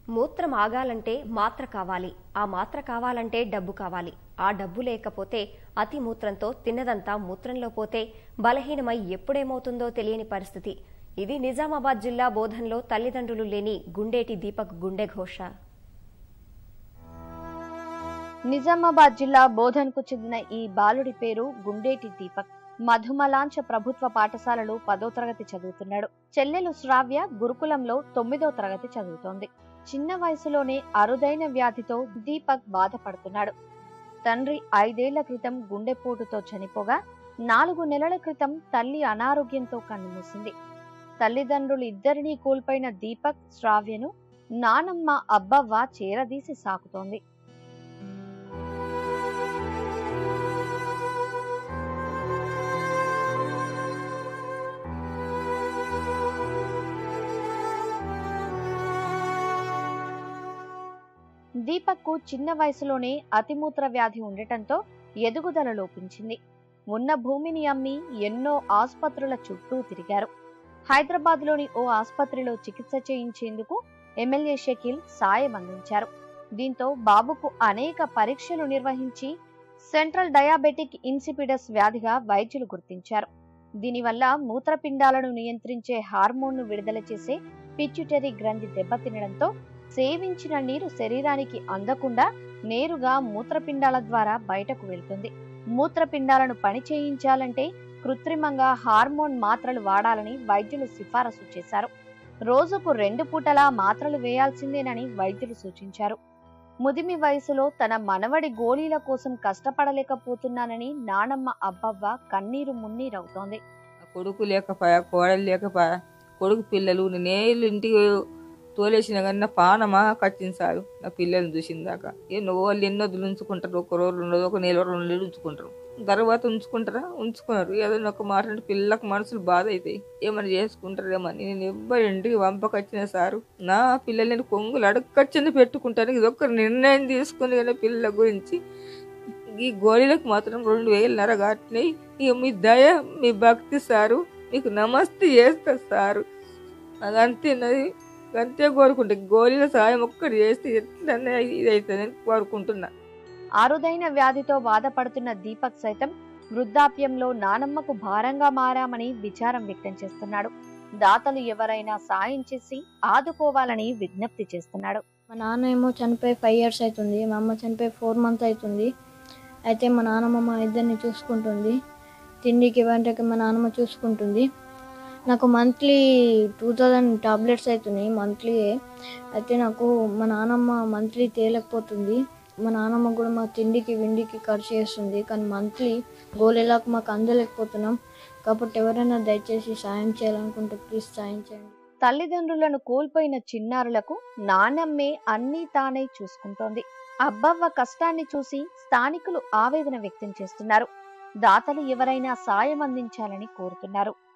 మూత్రం ఆగాలంటే మాత్ర కావాలి ఆ మాత్ర కావాలంటే డబ్బు కావాలి ఆ డబ్బు లేకపోతే అతి మూత్రంతో తిన్నదంతా మూత్రంలో పోతే బలహీనమై ఎప్పుడేమవుతుందో తెలియని పరిస్థితి ఇది నిజామాబాద్ జిల్లా బోధన్లో తల్లిదండ్రులు లేని గుండేటి దీపక్ గుండె ఘోష నిజామాబాద్ జిల్లా బోధన్కు చెందిన ఈ బాలుడి పేరు గుండేటి దీపక్ మధుమలాంచ ప్రభుత్వ పాఠశాలలో పదో తరగతి చదువుతున్నాడు చెల్లెలు శ్రావ్య గురుకులంలో తొమ్మిదో తరగతి చదువుతోంది చిన్న వయసులోనే అరుదైన వ్యాధితో దీపక్ బాధపడుతున్నాడు తండ్రి ఐదేళ్ల క్రితం గుండెపోటుతో చనిపోగా నాలుగు నెలల క్రితం తల్లి అనారోగ్యంతో కన్నుమూసింది తల్లిదండ్రులు ఇద్దరినీ కోల్పోయిన దీపక్ శ్రావ్యను నానమ్మ అబ్బవ్వ చేరదీసి సాకుతోంది దీపక్కు చిన్న వయసులోనే అతిమూత్ర వ్యాధి ఉండటంతో ఎదుగుదల లోపించింది ఉన్న భూమిని అమ్మి ఎన్నో ఆసుపత్రుల చుట్టూ తిరిగారు హైదరాబాద్లోని ఓ ఆసుపత్రిలో చికిత్స చేయించేందుకు ఎమ్మెల్యే షకీల్ సాయం అందించారు దీంతో బాబుకు అనేక పరీక్షలు నిర్వహించి సెంట్రల్ డయాబెటిక్ ఇన్సిపిడస్ వ్యాధిగా వైద్యులు గుర్తించారు దీనివల్ల మూత్రపిండాలను నియంత్రించే హార్మోన్ను విడుదల చేసే పిచ్యుటరీ గ్రంథి దెబ్బతినడంతో సేవించిన నీరు శరీరానికి అందకుండా నేరుగా మూత్రపిండాల ద్వారా బయటకు వెళ్తుంది మూత్రపిండాలను పని చేయించాలంటే కృత్రిమంగా హార్మోన్ మాత్రలు వాడాలని వైద్యులు సిఫారసు చేశారు రోజుకు రెండు పూటలా మాత్రలు వేయాల్సిందేనని వైద్యులు సూచించారు ముదిమి వయసులో తన మనవడి గోళీల కోసం కష్టపడలేకపోతున్నానని నానమ్మ అబ్బవ్వ కన్నీరు మున్నీరవుతోంది కొడుకు లేకపోయా కోడలు లేకపోయా కొడుకు పిల్లలు నేనే ఇంటికి తోలేసిన కానీ నా పానమా కచ్చింది సారు నా పిల్లల్ని చూసిన దాకా ఎన్నో వాళ్ళు ఎన్నో వదిలి ఉంచుకుంటారు ఒక రోజు రెండు రోజులు, ఒక నెల రెండు నెలలు ఉంచుకుంటారు తర్వాత ఉంచుకుంటారా ఉంచుకున్నారు ఏదైనా ఒక మాట అంటే పిల్లలకు మనసులు బాధ అవుతాయి ఏమైనా చేసుకుంటారేమని నేను ఎవ్వరి ఇంటికి పంపకొచ్చిన సారు నా పిల్లల్ని కొంగులు అడగచ్చింది పెట్టుకుంటాను ఇది ఒక్క నిర్ణయం తీసుకుని కానీ పిల్లల గురించి ఈ గోళీలకు మాత్రం రెండు వేలన్నర కాటినాయి ఇక మీ దయ మీ భక్తి సారు మీకు నమస్తే చేస్తా సారు అది అంతేనది అంతే కోరుకుంటా గోళీల సాయం ఒక్కటి చేస్తే ఎట్లనే ఇది అవుతుందని కోరుకుంటున్నా అరుదైన వ్యాధితో బాధపడుతున్న దీపక్ సైతం వృద్ధాప్యంలో నానమ్మకు భారంగా మారామని విచారం వ్యక్తం చేస్తున్నాడు దాతలు ఎవరైనా సాయం చేసి ఆదుకోవాలని విజ్ఞప్తి చేస్తున్నాడు మా నాన్న ఏమో చనిపోయి ఫైవ్ ఇయర్స్ అవుతుంది మా అమ్మ చనిపోయి ఫోర్ మంత్ అవుతుంది అయితే మా నాన్నమ్మ మా ఇద్దరిని చూసుకుంటుంది తిండికి వంటకి మా నాన్నమ్మ చూసుకుంటుంది నాకు మంత్లీ టూ థౌజండ్ టాబ్లెట్స్ అవుతున్నాయి మంత్లీ అయితే నాకు మా నాన్నమ్మ మంత్లీ తేలకపోతుంది మా నాన్నమ్మ కూడా మా తిండికి విండికి ఖర్చు చేస్తుంది కానీ మంత్లీ గోళీలకు మాకు అందలేకపోతున్నాం కాబట్టి ఎవరైనా దయచేసి సాయం చేయాలనుకుంటే ప్లీజ్ సాయం చేయండి తల్లిదండ్రులను కోల్పోయిన చిన్నారులకు నానమ్మే అన్నీ తానై చూసుకుంటోంది అబ్బవ్వ కష్టాన్ని చూసి స్థానికులు ఆవేదన వ్యక్తం చేస్తున్నారు దాతలు ఎవరైనా సాయం అందించాలని కోరుతున్నారు